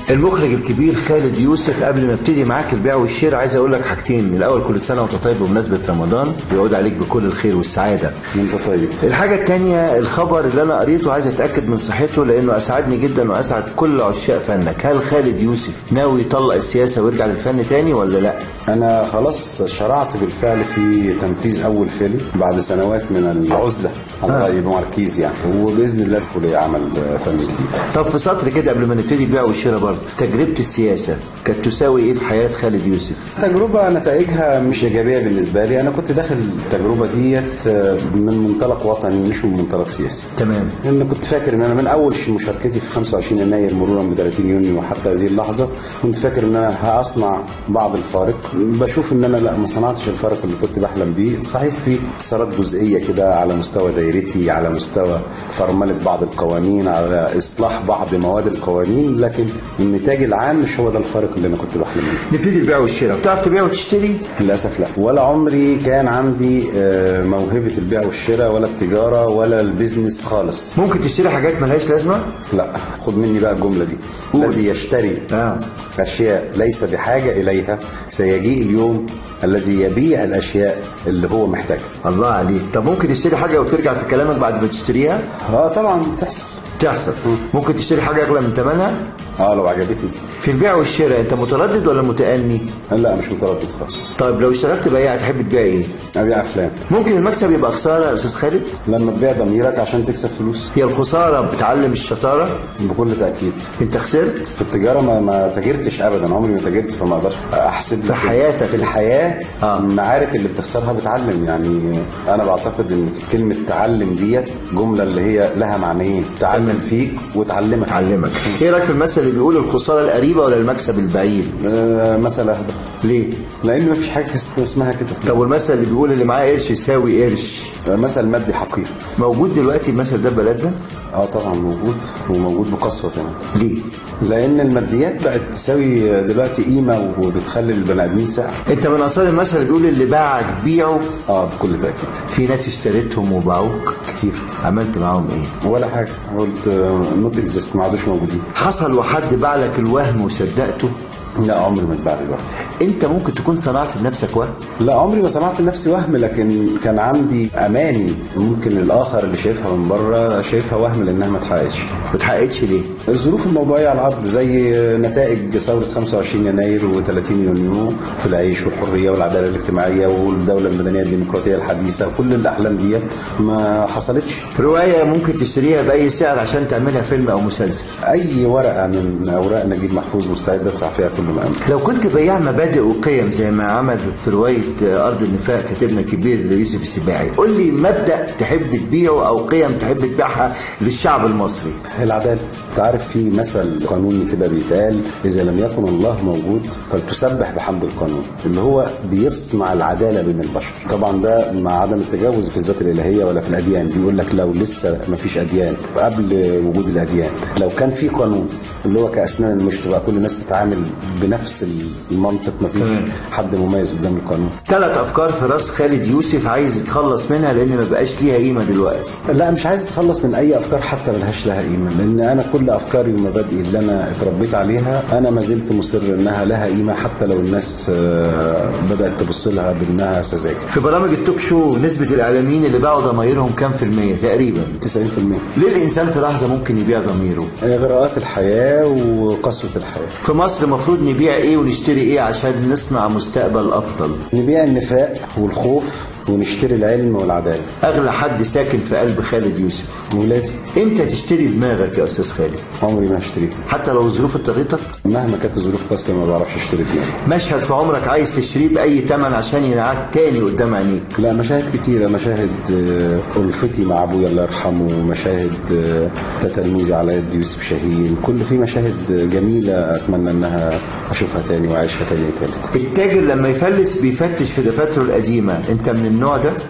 المخرج الكبير خالد يوسف قبل ما ابتدي معاك البيع والشراء عايز اقول لك حاجتين الاول كل سنه وانت طيب بمناسبه رمضان يعود عليك بكل الخير والسعاده انت طيب الحاجه الثانيه الخبر اللي انا قريته عايز اتاكد من صحته لانه اسعدني جدا واسعد كل عشاق فنك هل خالد يوسف ناوي يطلق السياسه ويرجع للفن تاني ولا لا انا خلاص شرعت بالفعل في تنفيذ اول فيلم بعد سنوات من العزله على آه. راي ماركيز يعني وباذن الله ادخل عمل فن جديد طب في سطر كده قبل ما نبتدي البيع والشراء برضه تجربه السياسه كانت تساوي ايه في حياه خالد يوسف تجربة نتائجها مش إيجابية بالنسبة لي أنا كنت داخل التجربة ديت من منطلق وطني مش من منطلق سياسي تمام لأن كنت فاكر إن أنا من أول مشاركتي في 25 يناير مرورا ب 30 يونيو وحتى هذه اللحظة كنت فاكر إن أنا هأصنع بعض الفارق بشوف إن أنا لا ما صنعتش الفارق اللي كنت بحلم بيه صحيح في انتصارات جزئية كده على مستوى دايرتي على مستوى فرملة بعض القوانين على إصلاح بعض مواد القوانين لكن النتاج العام مش هو ده الفارق اللي أنا كنت بحلم بيه نبتدي البيع والشراء بتعرف تبيع وتشتري للاسف لا ولا عمري كان عندي آه، موهبه البيع والشراء ولا التجاره ولا البيزنس خالص ممكن تشتري حاجات ملهاش لازمه لا خد مني بقى الجمله دي قول. الذي يشتري اه اشياء ليس بحاجه اليها سيجيء اليوم الذي يبيع الاشياء اللي هو محتاجها الله عليك طب ممكن تشتري حاجه وترجع في كلامك بعد ما تشتريها اه طبعا بتحصل تحصل ممكن تشتري حاجه اغلى من ثمنها اه لو عجبتني في البيع والشراء انت متردد ولا متأني لا مش متردد خالص طيب لو اشتغلت بياع تحب تبيع ايه ابيع افلام ممكن المكسب يبقى خساره يا استاذ خالد لما تبيع ضميرك عشان تكسب فلوس هي الخساره بتعلم الشطاره بكل تاكيد انت خسرت في التجاره ما, ما تاجرتش ابدا عمري ما تاجرت فما اقدرش احسب في حياتك. في الحياه آه. آه. المعارك اللي بتخسرها بتعلم يعني انا بعتقد ان كلمه تعلم ديت جمله اللي هي لها معنيين تعلم فيك وتعلمك تعلمك ايه رايك في المثل اللي بيقول الخساره القريبه ولا المكسب البعيد آه مثل اهدى ليه لان ما فيش حاجه اسم- اسمها كده طب والمثل اللي بيقول اللي معاه قرش يساوي قرش آه، مثل مادي حقير موجود دلوقتي المثل ده في بلدنا اه طبعا موجود وموجود بقسوه كمان ليه لان الماديات بقت تساوي دلوقتي قيمه وبتخلي البني ادمين سعر انت من اثار المثل اللي بيقول اللي باعك بيعه اه بكل تاكيد في ناس اشتريتهم وباعوك كتير عملت معاهم ايه ولا حاجه قلت نوت اكزيست ما عادوش موجودين حصل وحد باع لك الوهم وصدقته لا عمري ما اتباع الوهم انت ممكن تكون صنعت لنفسك وهم لا عمري ما صنعت لنفسي وهم لكن كان عندي اماني ممكن الاخر اللي شايفها من بره شايفها وهم لانها ما اتحققتش ما اتحققتش ليه الظروف الموضوعيه على الارض زي نتائج ثوره 25 يناير و30 يونيو في العيش والحريه والعداله الاجتماعيه والدوله المدنيه الديمقراطيه الحديثه كل الاحلام دي ما حصلتش روايه ممكن تشتريها باي سعر عشان تعملها فيلم او مسلسل اي ورقه من اوراق نجيب محفوظ مستعد ادفع فيها كل ما املك لو كنت بياع مبادئ وقيم زي ما عمل في روايه ارض النفاق كاتبنا الكبير يوسف السباعي قول لي مبدا تحب تبيعه او قيم تحب تبيعها للشعب المصري العداله انت عارف في مثل قانوني كده بيتقال اذا لم يكن الله موجود فلتسبح بحمد القانون اللي هو بيصنع العداله بين البشر طبعا ده مع عدم التجاوز في الذات الالهيه ولا في الاديان بيقول لك لو لسه ما فيش اديان قبل وجود الاديان لو كان في قانون اللي هو كاسنان المشط بقى كل الناس تتعامل بنفس المنطق ما فيش حد مميز قدام القانون ثلاث افكار في راس خالد يوسف عايز يتخلص منها لان ما بقاش ليها قيمه دلوقتي لا مش عايز اتخلص من اي افكار حتى ملهاش لها قيمه لان انا كل افكاري ومبادئي اللي انا اتربيت عليها انا ما زلت مصر انها لها قيمه حتى لو الناس آه، بدات تبص لها بانها سذاجه في برامج التوك شو نسبه الاعلاميين اللي باعوا ضمايرهم كام في الميه تقريبا 90% ليه الانسان في لحظه ممكن يبيع ضميره اغراءات الحياه وقسوه الحياه في مصر المفروض نبيع ايه ونشتري ايه عشان نصنع مستقبل افضل نبيع النفاق والخوف ونشتري العلم والعداله اغلى حد ساكن في قلب خالد يوسف ولادي امتى تشتري دماغك يا استاذ خالد عمري ما هشتريها حتى لو الظروف اضطرتك مهما كانت الظروف قاسيه ما بعرفش اشتري دماغي مشهد في عمرك عايز تشتريه باي ثمن عشان ينعاد تاني قدام عينيك لا مشاهد كتيرة مشاهد آه، ألفتي مع أبويا الله يرحمه مشاهد آه، تتلميذي على يد يوسف شاهين كل في مشاهد جميلة أتمنى أنها أشوفها تاني وأعيشها تاني وتالت التاجر لما يفلس بيفتش في دفاتره القديمه انت من النوع ده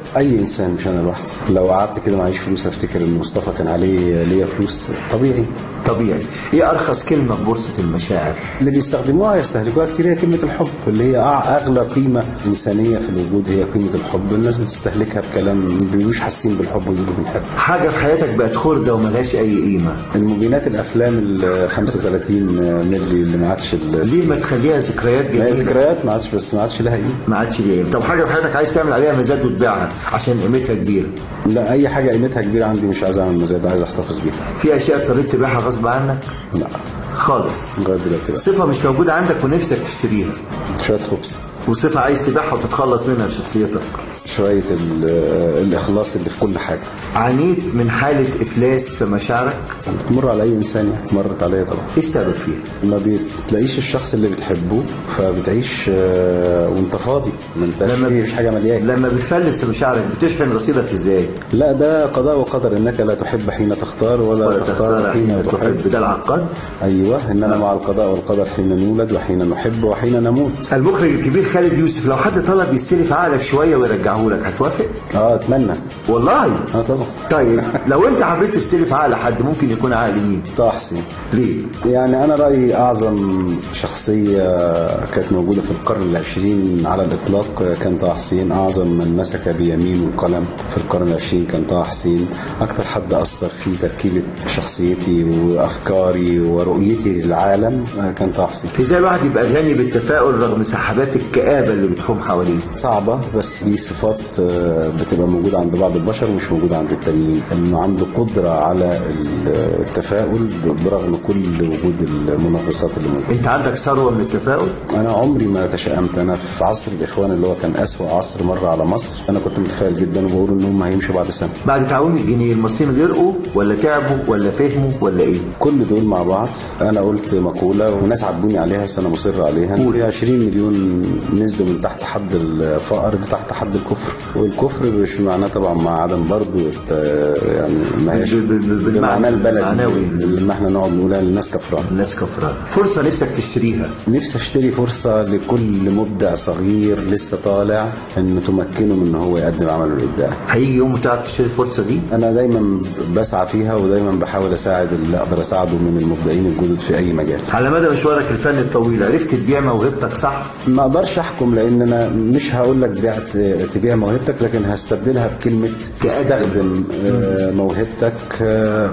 اي انسان مش انا لوحدي لو قعدت كده معيش فلوس افتكر ان مصطفى كان عليه ليا فلوس طبيعي طبيعي ايه ارخص كلمه في بورصه المشاعر اللي بيستخدموها يستهلكوها كتير هي كلمة الحب اللي هي أع- أغلى قيمة إنسانية في الوجود هي قيمة الحب الناس بتستهلكها بكلام ما بيبقوش حاسين بالحب ويقولوا بنحب حاجه في حياتك بقت خرده وملهاش اي قيمه المبينات الأفلام ال 35 مللي اللي ما عادش ال- ليه ما تخليها ذكريات ما هي جميله ذكريات ما عادش بس ما عادش لها قيمة ما عادش ليه قيمة. طب حاجه في حياتك عايز تعمل عليها مزاد وتبيعها عشان قيمتها كبيره لا أي حاجة قيمتها كبيرة عندي مش عايز أعمل مزاد عايز أحتفظ بيها في اشياء اضطريت تبيعها غصب عنك لا خالص لغاية دلوقتي لا صفه مش موجوده عندك ونفسك تشتريها شوية خبز وصفه عايز تبيعها وتتخلص منها بشخصيتك شوية ال- الإخلاص اللي في كل حاجة عانيت من حاله افلاس في مشاعرك بتمر على أي إنسان يعني مرت عليا طبعا ايه السبب فيها ما بتلاقيش الشخص اللي بتحبه فبتعيش آه، وانت فاضي ما انتش لما فيه مش حاجه مليانه لما بتفلس في مشاعرك بتشحن رصيدك ازاي لا ده قضاء وقدر انك لا تحب حين تختار ولا, ولا تختار حين تحب ده العقاد ايوه اننا مع القضاء والقدر حين نولد وحين نحب وحين نموت المخرج الكبير خالد يوسف لو حد طلب يستلف عقلك شويه ويرجعه لك هتوافق اه اتمنى والله اه طبعا طيب لو انت حبيت تستلف عقل حد ممكن يكون عقل مين طه حسين ليه يعني انا رايي اعظم شخصيه كانت موجوده في القرن العشرين على الاطلاق كان طه حسين اعظم من مسك بيمين القلم في القرن العشرين كان طه حسين اكتر حد اثر في تركيبه شخصيتي وافكاري ورؤيتي للعالم كان طه حسين ازاي الواحد يبقى غني بالتفاؤل رغم سحابات الكآبة اللي بتحوم حواليه صعبة بس دي صفات آه، بتبقى موجودة عند بعض البشر ومش موجودة عند التانيين انه عنده قدرة على التفاؤل برغم كل وجود المنغصات اللي موجودة انت عندك ثروة من التفاؤل انا عمري ما تشائمت انا في عصر الاخوان اللي هو كان اسوأ عصر مر على مصر انا كنت متفائل جدا وبقول ان هم هيمشوا بعد سنة بعد تعويم الجنيه المصريين غرقوا ولا تعبوا ولا فهموا ولا ايه كل دول مع بعض انا قلت مقولة وناس عاتبوني عليها بس انا مصر عليها قول. 20 مليون نزلوا من تحت حد الفقر لتحت حد الكفر والكفر مش معناه طبعا مع عدم برضو الت- يعني ما هيش بال- بال- بال- بالمعنى البلدي المعنوي. اللي احنا نقعد نقولها للناس كفران الناس كفران فرصة نفسك تشتريها نفسي اشتري فرصة لكل مبدع صغير لسه طالع انه تمكنه من ان هو يقدم عمله الابداعي هيجي يوم وتعرف تشتري الفرصة دي انا دايما بسعى فيها ودايما بحاول اساعد اللي اقدر اساعده من المبدعين الجدد في اي مجال على مدى مشوارك الفني الطويل عرفت تبيع موهبتك صح ما اقدرش احكم لان انا مش هقول لك بعت تبيع موهبتك لكن هستبدلها بكلمه تستخدم آه، موهبتك آه،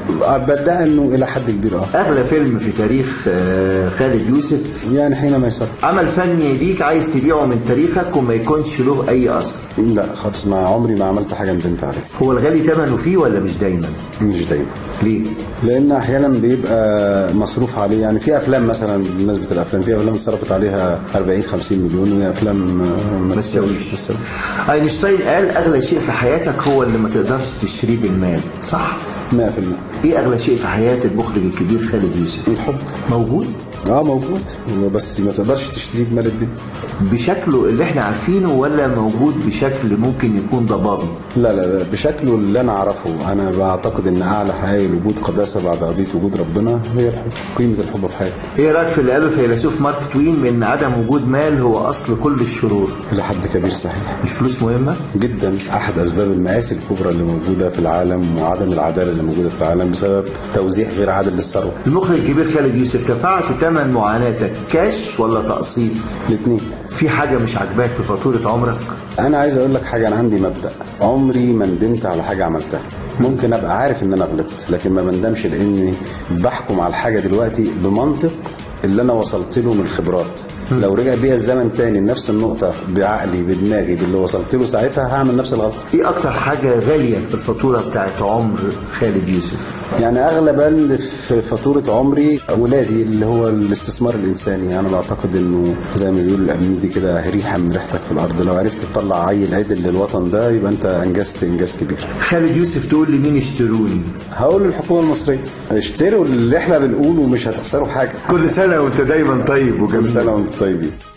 بدعي انه الى حد كبير اه اغلى فيلم في تاريخ آه، خالد يوسف يعني حينما يصح عمل فني ليك عايز تبيعه من تاريخك وما يكونش له اي اثر لا خالص ما عمري ما عملت حاجه ندمت عليها هو الغالي ثمنه فيه ولا مش دايما مش دايما ليه لان احيانا بيبقى مصروف عليه يعني في افلام مثلا بمناسبه الافلام في افلام اتصرفت عليها 40 50 مليون وهي افلام آه، ما ما تساويش تساويش. ما تساويش. اينشتاين قال اغلى شيء في حياتك هو اللي ما تقدرش تشتريه بالمال صح 100% ايه اغلى شيء في حياه المخرج الكبير خالد يوسف الحب موجود اه موجود بس ما تقدرش تشتريه بمال الدنيا بشكله اللي احنا عارفينه ولا موجود بشكل ممكن يكون ضبابي لا لا لا بشكله اللي انا اعرفه انا بعتقد ان اعلى حقائق الوجود قداسه بعد قضيه وجود ربنا هي الحب قيمه الحب في حياتي ايه رايك في اللي قاله الفيلسوف مارك توين بان عدم وجود مال هو اصل كل الشرور الى حد كبير صحيح الفلوس مهمه جدا احد اسباب المآسي الكبرى اللي موجوده في العالم وعدم العداله اللي موجوده في العالم بسبب توزيع غير عادل للثروه المخرج الكبير خالد يوسف دفعت ثمن معاناتك كاش ولا تقسيط الاثنين في حاجه مش عاجباك في فاتوره عمرك انا عايز اقول لك حاجه انا عندي مبدا عمري ما ندمت على حاجه عملتها ممكن ابقى عارف ان انا غلطت لكن ما بندمش لاني بحكم على الحاجه دلوقتي بمنطق اللي انا وصلت له من خبرات لو رجع بيا الزمن تاني لنفس النقطه بعقلي بدماغي باللي وصلت له ساعتها هعمل نفس الغلطه ايه اكتر حاجه غاليه في الفاتوره بتاعت عمر خالد يوسف يعني اغلب اللي في فاتوره عمري ولادي اللي هو الاستثمار الانساني انا بعتقد انه زي ما بيقول الامين دي كده ريحه من ريحتك في الارض لو عرفت تطلع عيل عدل للوطن ده يبقى انت انجزت انجاز كبير خالد يوسف تقول لي مين اشتروني هقول للحكومه المصريه اشتروا اللي احنا بنقوله مش هتخسروا حاجه كل سنه وانت دايما طيب كل وجميل سنه وانتم طيبين